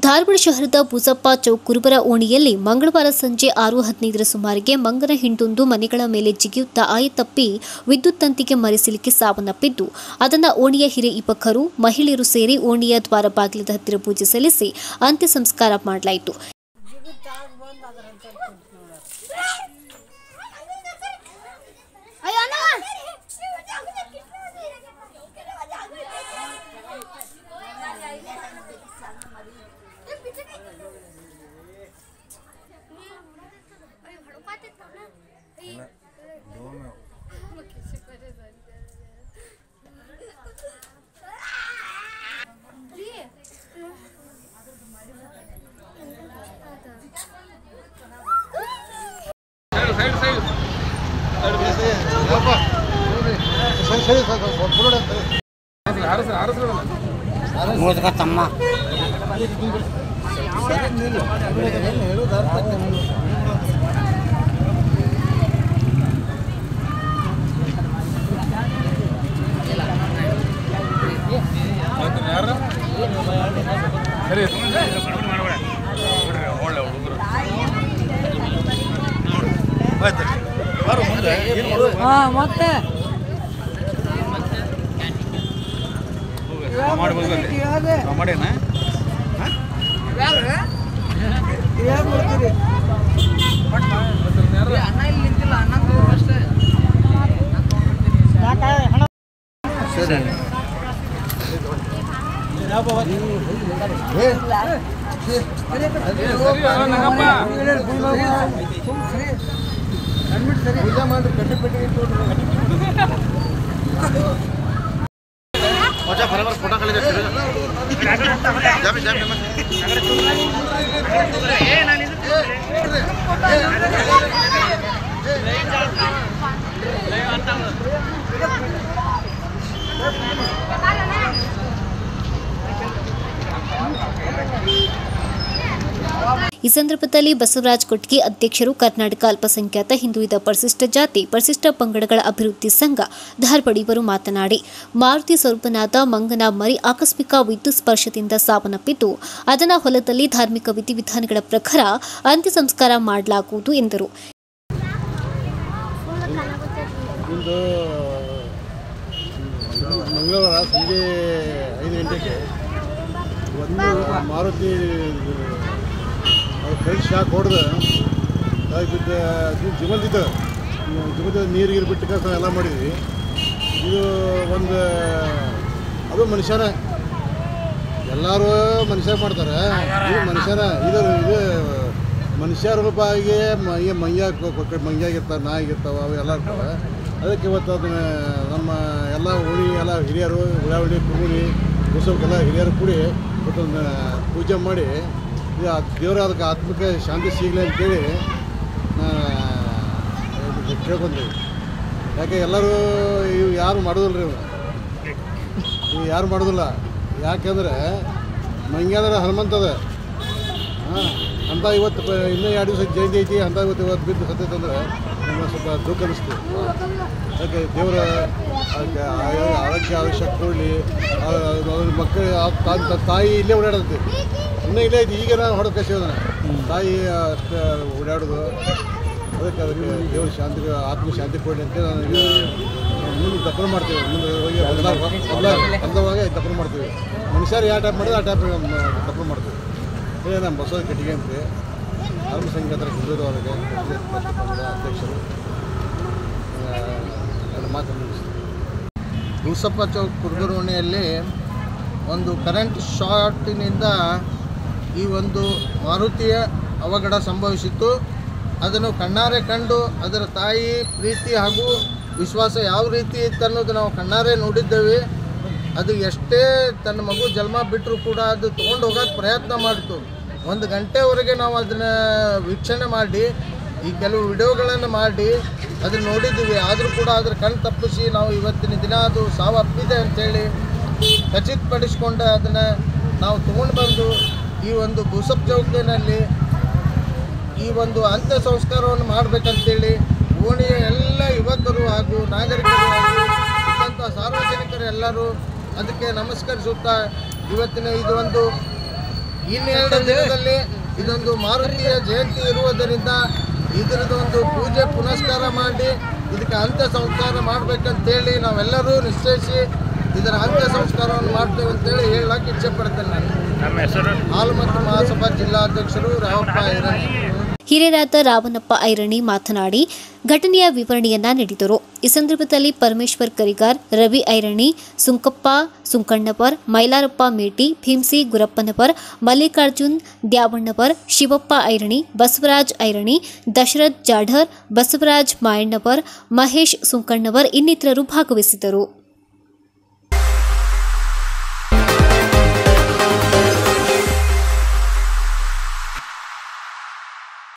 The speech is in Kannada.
ಧಾರವಾಡ ಶಹರದ ಬೂಸಪ್ಪ ಚೌಕ್ ಕುರುಬರ ಓಣಿಯಲ್ಲಿ ಮಂಗಳವಾರ ಸಂಜೆ ಆರು ಹದಿನೈದರ ಸುಮಾರಿಗೆ ಮಂಗನ ಹಿಂಡೊಂದು ಮನೆಗಳ ಮೇಲೆ ಜಿಗಿಯುತ್ತಾ ಆಯತಪ್ಪಿ ವಿದ್ಯುತ್ ತಂತಿಗೆ ಮರೆಸಿಲಿಕ್ಕೆ ಸಾವನ್ನಪ್ಪಿದ್ದು ಅದನ್ನು ಓಣಿಯ ಹಿರಿಯ ಯುವಕರು ಮಹಿಳೆಯರು ಸೇರಿ ಓಣಿಯ ದ್ವಾರ ಬಾಗಿಲದ ಹತ್ತಿರ ಪೂಜೆ ಸಲ್ಲಿಸಿ ಅಂತ್ಯ ಸಂಸ್ಕಾರ ಮಾಡಲಾಯಿತು ಅಯ್ಯೋ ಅಣ್ಣ ಮೋದಕ ತಮ್ಮ ಮತ್ತೆ ಈ ಸಂದರ್ಭದಲ್ಲಿ ಬಸವರಾಜ್ ಕೊಟ್ಗಿ ಅಧ್ಯಕ್ಷರು ಕರ್ನಾಟಕ ಅಲ್ಪಸಂಖ್ಯಾತ ಹಿಂದುಳಿದ ಪರಿಶಿಷ್ಟ ಜಾತಿ ಪರಿಶಿಷ್ಟ ಪಂಗಡಗಳ ಅಭಿವೃದ್ಧಿ ಸಂಘ ಧಾರವಾಡ ಇವರು ಮಾತನಾಡಿ ಮಾರುತಿ ಸ್ವರೂಪನಾದ ಮಂಗನ ಮರಿ ಆಕಸ್ಮಿಕ ವಿದ್ಯುತ್ ಸ್ಪರ್ಶದಿಂದ ಸಾವನ್ನಪ್ಪಿದ್ದು ಅದನ್ನ ಹೊಲದಲ್ಲಿ ಧಾರ್ಮಿಕ ವಿಧಿವಿಧಾನಗಳ ಪ್ರಕಾರ ಅಂತ್ಯ ಸಂಸ್ಕಾರ ಮಾಡಲಾಗುವುದು ಎಂದರು ಇಂದು ಮಂಗಳವಾರ ಸಂಜೆ ಐದು ಗಂಟೆಗೆ ಒಂದು ಮಾರುತಿ ಅದು ಕೈ ಶಾಕ್ ಹೊಡೆದು ಅದಕ್ಕೆ ಬಿದ್ದ ಇದು ಜಿಮಲ್ದಿದ್ದು ಜಿಮಲ್ದ ನೀರು ಗೀರು ಬಿಟ್ಟು ಕೆಲಸ ಎಲ್ಲ ಮಾಡಿದ್ವಿ ಇದು ಒಂದು ಅದು ಮನುಷ್ಯರ ಎಲ್ಲರೂ ಮನುಷ್ಯ ಮಾಡ್ತಾರೆ ಇದು ಮನುಷ್ಯರ ಇದು ಇದು ಮನುಷ್ಯ ರೂಪಾಯಿಗೆ ಮೈಯ ಮೈಯ ಮಂಗ್ಯಾಗಿರ್ತಾವೆ ನಾಯಿಗಿರ್ತಾವೆ ಅವು ಎಲ್ಲ ಇರ್ತಾವೆ ಅದಕ್ಕೆ ಇವತ್ತು ಅದನ್ನ ನಮ್ಮ ಎಲ್ಲ ಉಳಿ ಎಲ್ಲ ಹಿರಿಯರು ಉಳ್ಳಾವಳಿ ಕುರುಮುನಿ ಉತ್ಸವಕ್ಕೆಲ್ಲ ಹಿರಿಯರು ಕೂಡಿ ಇವತ್ತೊಂದು ಪೂಜೆ ಮಾಡಿ ಇದು ಆ ದೇವರ ಅದಕ್ಕೆ ಆತ್ಮಕ ಶಾಂತಿ ಸಿಗಲಿ ಅಂತೇಳಿ ನಾ ಇದು ಕೇಳ್ಕೊಂತೀವಿ ಯಾಕೆ ಎಲ್ಲರೂ ಇವು ಯಾರು ಮಾಡೋದಿಲ್ಲ ರೀ ಇವು ಇವು ಯಾರು ಮಾಡೋದಿಲ್ಲ ಯಾಕೆಂದ್ರೆ ಮಂಗ್ಯಾದ್ರೆ ಹನುಮಂತದ ಹಾಂ ಅಂತ ಇವತ್ತು ಪ- ಇನ್ನೂ ಎರಡು ದಿವಸ ಜಯಂತಿ ಐತಿ ಅಂತ ಇವತ್ತು ಇವತ್ತು ಬಿದ್ದು ಸತ್ತೈತಂದ್ರೆ ನಮ್ಗೆ ಸ್ವಲ್ಪ ದುಃಖ ಅನಿಸ್ತು ಅದಕ್ಕೆ ದೇವರ ಅದಕ್ಕೆ ಆಯೋ- ಆರೋಗ್ಯ ಆಯುಷ್ಯ ಕೊಡಲಿ ಅವ್ರ ಮಕ್ಕಳು ಆ ತಾ- ತ- ತಾಯಿ ಇಲ್ಲೇ ಓಡಾಡತ್ತೆ ಇನ್ನೂ ಇಲ್ಲೇ ಐತಿ ಈಗ ನಾನು ಹೊಡೆದು ಕಸಿಯೋದನ್ನ ತಾಯಿ ಅಷ್ಟು ಓಡಾಡೋದು ಅದಕ್ಕೆ ಅದಕ್ಕೆ ದೇವ್ರ ಶಾಂತಿ ಆತ್ಮ ಶಾಂತಿ ಕೊಡಲಿ ಅಂತ ನನಗೆ ಮುಂದೆ ದಪ್ಪನ ಮಾಡ್ತೀವಿ ಮುಂದೆ ಹೋಗಿ ಬಂದವಾಗ ದಪ್ಪನ ಮಾಡ್ತೀವಿ ಮನುಷ್ಯರು ಯಾವ ಟೈಪ್ ಮಾಡಿದ್ರೆ ಆ ಟೈಪ್ ದಪ್ಪನ ಮಾಡ್ತೀವಿ ಇದೇ ನಮ್ಮ ಬಸವ ಕಟ್ಟಿಗೆ ಅಂತೆ ಅಲ್ಪಸಂಖ್ಯಾತರ ಹಿಂದುಳಿದವರಿಗೆ ಅಧ್ಯಕ್ಷರು ಆ, ಎರಡು ಮಾತು ಮುಗಿಸ್ತೀನಿ ಭೂಸಪ್ಪ ಚೌಕ್ ಕುರುಬರೋಣಿಯಲ್ಲಿ ಒಂದು ಕರೆಂಟ್ ಶಾರ್ಟಿನಿಂದ ಈ ಒಂದು ಮಾರುತಿಯ ಅವಘಡ ಸಂಭವಿಸಿತ್ತು ಅದನ್ನು ಕಣ್ಣಾರೆ ಕಂಡು ಅದರ ತಾಯಿ ಪ್ರೀತಿ ಹಾಗೂ ವಿಶ್ವಾಸ ಯಾವ ರೀತಿ ಇತ್ತು ಅನ್ನೋದು ನಾವು ಕಣ್ಣಾರೆ ನೋಡಿದ್ದೇವೆ ಅದು ಎಷ್ಟೇ ತನ್ನ ಮಗು ಜನ್ಮ ಬಿಟ್ಟರೂ ಕೂಡ ಅದು ತೊಗೊಂಡು ಹೋಗೋಕ್ಕೆ ಪ್ರಯತ್ನ ಮಾಡಿತು ಒಂದು ಗಂಟೆವರೆಗೆ ನಾವು ಅದನ್ನು ವೀಕ್ಷಣೆ ಮಾಡಿ ಈ ಕೆಲವು ವಿಡಿಯೋಗಳನ್ನು ಮಾಡಿ ಅದನ್ನು ನೋಡಿದ್ದೀವಿ ಆದರೂ ಕೂಡ ಅದರ ಕಣ್ ತಪ್ಪಿಸಿ ನಾವು ಇವತ್ತಿನ ದಿನ ಅದು ಸಾವಪ್ಪಿದೆ ಅಂತೇಳಿ ಖಚಿತಪಡಿಸ್ಕೊಂಡು ಅದನ್ನು ನಾವು ತೊಗೊಂಡು ಬಂದು ಈ ಒಂದು ಬುಸಪ್ ಚೌಕಿನಲ್ಲಿ ಈ ಒಂದು ಅಂತ್ಯ ಸಂಸ್ಕಾರವನ್ನು ಮಾಡಬೇಕಂತೇಳಿ ಓಣಿಯ ಎಲ್ಲ ಯುವಕರು ಹಾಗೂ ನಾಗರಿಕರು ಹಾಗೂ ಇದ್ದಂಥ ಸಾರ್ವಜನಿಕರು ಎಲ್ಲರೂ ಅದಕ್ಕೆ ನಮಸ್ಕರಿಸುತ್ತಾ ಇವತ್ತಿನ ಇದು ಒಂದು ಇನ್ನೆರಡು ದಿನದಲ್ಲಿ ಇದೊಂದು ಮಾರುತಿಯ ಜಯಂತಿ ಇರುವುದರಿಂದ ಇದರದೊಂದು ಪೂಜೆ ಪುನಸ್ಕಾರ ಮಾಡಿ ಇದಕ್ಕೆ ಅಂತ್ಯ ಸಂಸ್ಕಾರ ಮಾಡಬೇಕಂತೇಳಿ ನಾವೆಲ್ಲರೂ ನಿಶ್ಚಯಿಸಿ ಇದರ ಅಂತ್ಯ ಸಂಸ್ಕಾರವನ್ನು ಮಾಡ್ತೇವೆ ಅಂತೇಳಿ ಹೇಳಕ್ಕೆ ಇಚ್ಛೆ ಪಡ್ತೇನೆ ನಾನು ನಮ್ಮ ಹೆಸರು ಹಾಲು ಮತ್ತು ಮಹಾಸಭಾ ಜಿಲ್ಲಾಧ್ಯಕ್ಷರು ರಾವಪ್ಪ ಹಿರಣಿ ಹಿರಿಯರಾದ ರಾವಣಪ್ಪ ಐರಣಿ ಮಾತನಾಡಿ ಘಟನೆಯ ವಿವರಣೆಯನ್ನ ನೀಡಿದರು ಈ ಸಂದರ್ಭದಲ್ಲಿ ಪರಮೇಶ್ವರ್ ಕರಿಗಾರ್ ರವಿ ಐರಣಿ ಸುಂಕಪ್ಪ ಸುಂಕಣ್ಣಪರ್ ಮೈಲಾರಪ್ಪ ಮೇಟಿ ಭೀಮ್ಸಿ ಗುರಪ್ಪನಪರ್ ಮಲ್ಲಿಕಾರ್ಜುನ್ ದ್ಯಾವಣ್ಣಪರ್ ಶಿವಪ್ಪ ಐರಣಿ ಬಸವರಾಜ್ ಐರಣಿ ದಶರಥ್ ಜಾಢರ್ ಬಸವರಾಜ್ ಮಾಯಣ್ಣಪರ್ ಮಹೇಶ್ ಸುಂಕಣ್ಣವರ್ ಇನ್ನಿತರರು ಭಾಗವಹಿಸಿದ್ದರು